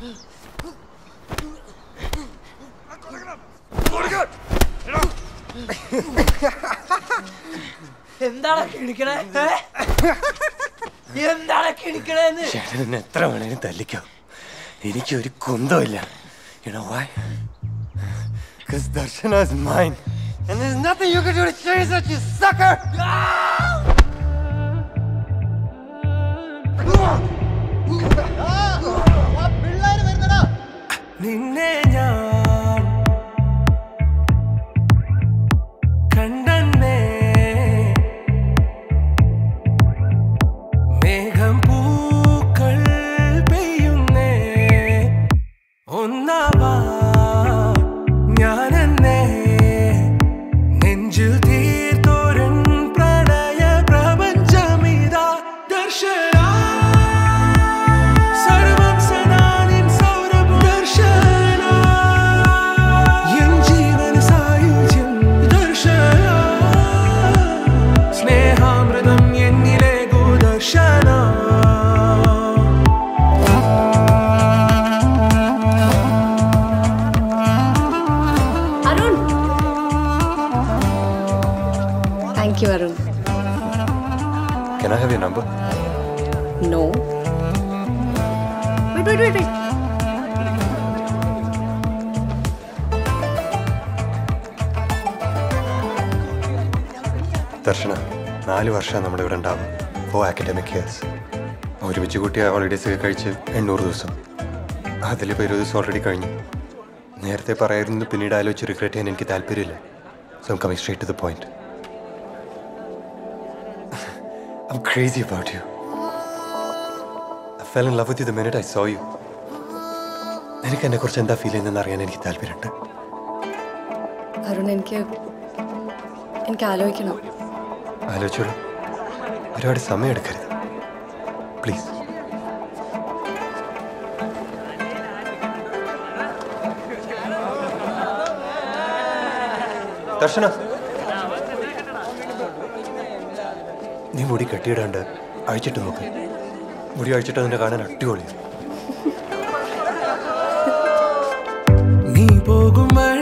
എന്താണ് കിണിക്കണേ ഏ? എന്താണ് കിണിക്കണേന്ന് ചേട്ടൻ എന്നെ എത്ര വേണേലും തല്ലിക്കോ എനിക്ക് ഒരു കുന്തമില്ല You know why? Because Darshana is mine. And there's nothing you can do to change that, you sucker! നിന്നെ ഞാൻ കണ്ടെന്നേ മേഘം പൂക്കൾ പെയ്യുന്നേ ഒന്നാവാ ഞാനെന്നേ നെഞ്ചിൽ തീർത്തോരൻ പ്രണയ പ്രപഞ്ചമിതാ ദർശന സർവം സദാ നിൻ സൗരഭം ദർശന എൻ ജീവന സായുജ്യം ദർശന സ്നേഹാമൃതം എന്നിലെ ഗോദർശന Arun thank you Arun Can I have your number? No wait wait wait Darshana നാല് വർഷം നമ്മുടെ ഇവിടെ ഉണ്ടാവും ഫോർ അക്കാഡമിക് ഇയേഴ്സ് ഒരുമിച്ച് കൂട്ടിയ ഹോളിഡേസ് ഒക്കെ കഴിച്ച് എണ്ണൂറ് ദിവസം അതിലിപ്പോൾ ഇരുപത് ദിവസം ഓൾറെഡി കഴിഞ്ഞു നേരത്തെ പറയായിരുന്നു പിന്നീട് ആലോചിച്ച് റിഗ്രറ്റ് ചെയ്യാൻ എനിക്ക് താല്പര്യമില്ല so I'm coming straight to the point I'm crazy about you. I fell in love with you the minute I saw you. നിനക്ക് എന്നെ കുറിച്ച് എന്താ ഫീൽ ചെയ്യുന്നതെന്ന് അറിയാൻ എനിക്ക് താല്പര്യമുണ്ട് അരുൺ എനിക്ക് എനിക്ക് ആലോചിക്കണം ആലോചിച്ചോളൂ ഒരുപാട് സമയം എടുക്കരുത് പ്ലീസ് ദർശന നീ മുടി കെട്ടിയിടാണ്ട് അഴിച്ചിട്ട് നോക്ക് മുടി അഴിച്ചിട്ട് അതിനെ കാണാൻ അടിപൊളിയാണ് നീ പോകും വഴി